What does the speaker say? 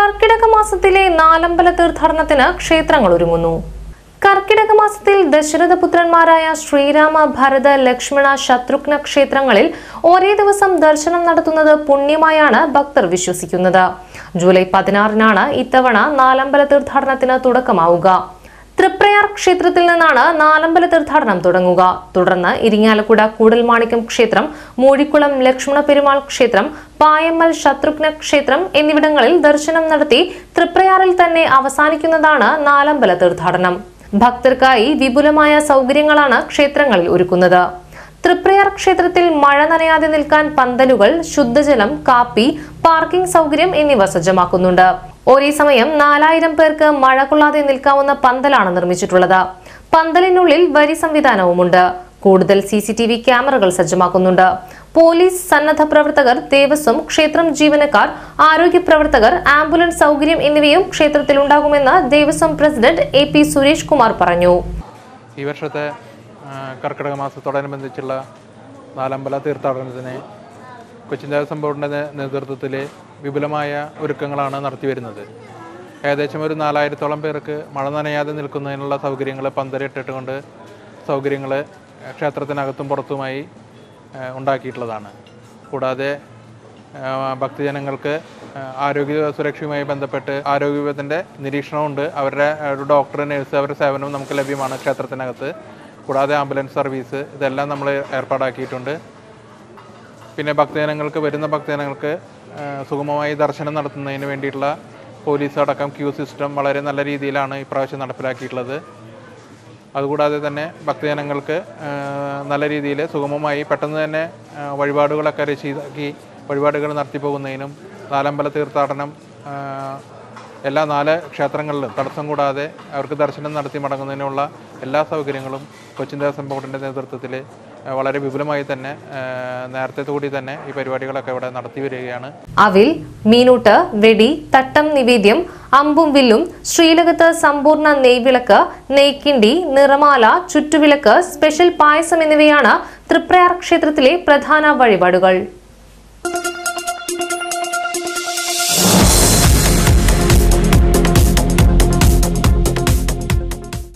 കർക്കിടക മാസത്തിലെ നാലമ്പല തീർത്ഥാടനത്തിന് ക്ഷേത്രങ്ങൾ ഒരുങ്ങുന്നു കർക്കിടക മാസത്തിൽ ദശരഥപുത്രന്മാരായ ശ്രീരാമ ഭരത ലക്ഷ്മണ ശത്രുഘ്ന ക്ഷേത്രങ്ങളിൽ ഒരേ ദിവസം ദർശനം നടത്തുന്നത് പുണ്യമായാണ് ഭക്തർ വിശ്വസിക്കുന്നത് ജൂലൈ പതിനാറിനാണ് ഇത്തവണ നാലമ്പല തീർത്ഥാടനത്തിന് തുടക്കമാവുക തൃപ്രയാർ ക്ഷേത്രത്തിൽ നിന്നാണ് നാലമ്പല തീർത്ഥാടനം തുടങ്ങുക തുടർന്ന് ഇരിങ്ങാലക്കുട കൂടൽമാണിക്യം ക്ഷേത്രം മൂഴിക്കുളം ലക്ഷ്മണ പെരുമാൾ ക്ഷേത്രം പായമ്മൽ ശത്രുഘ്ന ക്ഷേത്രം എന്നിവിടങ്ങളിൽ ദർശനം നടത്തി തൃപ്രയാറിൽ തന്നെ അവസാനിക്കുന്നതാണ് നാലമ്പല തീർത്ഥാടനം ഭക്തർക്കായി വിപുലമായ സൗകര്യങ്ങളാണ് ക്ഷേത്രങ്ങളിൽ ഒരുക്കുന്നത് തൃപ്രയാർ ക്ഷേത്രത്തിൽ മഴ നനയാതെ നിൽക്കാൻ പന്തലുകൾ ശുദ്ധജലം കാപ്പി പാർക്കിംഗ് സൗകര്യം എന്നിവ സജ്ജമാക്കുന്നുണ്ട് ഒരേ സമയം നാലായിരം പേർക്ക് മഴ കൊള്ളാതെ നിൽക്കാവുന്ന പന്തലാണ് നിർമ്മിച്ചിട്ടുള്ളത് പന്തലിനുള്ളിൽ വരി സംവിധാനവുമുണ്ട് കൂടുതൽ സി സി ടി വി ക്യാമറകൾ സജ്ജമാക്കുന്നുണ്ട് പോലീസ് സന്നദ്ധ പ്രവർത്തകർ ദേവസ്വം ക്ഷേത്രം ജീവനക്കാർ ആരോഗ്യ പ്രവർത്തകർ ആംബുലൻസ് സൗകര്യം എന്നിവയും ക്ഷേത്രത്തിൽ ഉണ്ടാകുമെന്ന് Devaswom president A P Suresh Kumar പറഞ്ഞു ഈ വർഷത്തെ ആ, കർക്കിടക മാസത്തോടനുബന്ധിച്ചുള്ള നാലമ്പല തീർത്ഥാടനത്തിന് കൊച്ചിൻ ദേവസ്വം ബോർഡിൻ്റെ നേ- നേതൃത്വത്തിൽ വിപുലമായ ഒരുക്കങ്ങളാണ് നടത്തി വരുന്നത് ഏകദേശം ഒരു നാലായിരത്തോളം പേർക്ക് മഴ നനയാതെ നിൽക്കുന്നതിനുള്ള സൗകര്യങ്ങൾ പന്തലിട്ടിട്ടുകൊണ്ട് സൗകര്യങ്ങൾ ക്ഷേത്രത്തിനകത്തും പുറത്തുമായി ആ, ഉണ്ടാക്കിയിട്ടുള്ളതാണ് കൂടാതെ ആ, ഭക്തജനങ്ങൾക്ക് ആ, ആരോഗ്യ സുരക്ഷയുമായി ബന്ധപ്പെട്ട് ആരോഗ്യ വിഭാഗത്തിൻ്റെ നിരീക്ഷണമുണ്ട് അവരുടെ ആ, ഒരു ഡോക്ടർ നഴ്സ് അവരുടെ സേവനവും നമുക്ക് ലഭ്യമാണ് ക്ഷേത്രത്തിനകത്ത് കൂടാതെ ആംബുലൻസ് സർവീസ് ഇതെല്ലാം നമ്മൾ ഏർപ്പാടാക്കിയിട്ടുണ്ട് പിന്നെ ഭക്തജനങ്ങൾക്ക് വരുന്ന ഭക്തജനങ്ങൾക്ക് ആ, സുഗമമായി ദർശനം നടത്തുന്നതിന് വേണ്ടിയിട്ടുള്ള പോലീസ് അടക്കം ക്യൂ സിസ്റ്റം വളരെ നല്ല രീതിയിലാണ് ഇപ്രാവശ്യം നടപ്പിലാക്കിയിട്ടുള്ളത് അതുകൂടാതെ തന്നെ ഭക്തജനങ്ങൾക്ക് ആ, നല്ല രീതിയിൽ സുഗമമായി പെട്ടെന്ന് തന്നെ ആ, വഴിപാടുകളൊക്കെ രചിതാക്കി വഴിപാടുകൾ നടത്തിപ്പോകുന്നതിനും നാലമ്പല തീർത്ഥാടനം ആ, എല്ലാ നാല് ക്ഷേത്രങ്ങളിലും തടസ്സം കൂടാതെ അവർക്ക് ദർശനം നടത്തി മടങ്ങുന്നതിനുള്ള എല്ലാ സൗകര്യങ്ങളും കൊച്ചിൻ ദേവസ്വം ബോർഡിൻ്റെ നേതൃത്വത്തിൽ ആ, വളരെ വിപുലമായി തന്നെ ആ, നേരത്തെ കൂടി തന്നെ ഈ പരിപാടികളൊക്കെ ഇവിടെ നടത്തി വരികയാണ് അവിൽ മീനൂട്ട് വെടി തട്ടം നിവേദ്യം അമ്പും വില്ലും ശ്രീലകത്ത് സമ്പൂർണ്ണ നെയ്വിളക്ക് നെയ്ക്കിണ്ടി നിറമാല ചുറ്റുവിളക്ക് സ്പെഷ്യൽ പായസം എന്നിവയാണ് തൃപ്രയാർ ക്ഷേത്രത്തിലെ പ്രധാന വഴിപാടുകൾ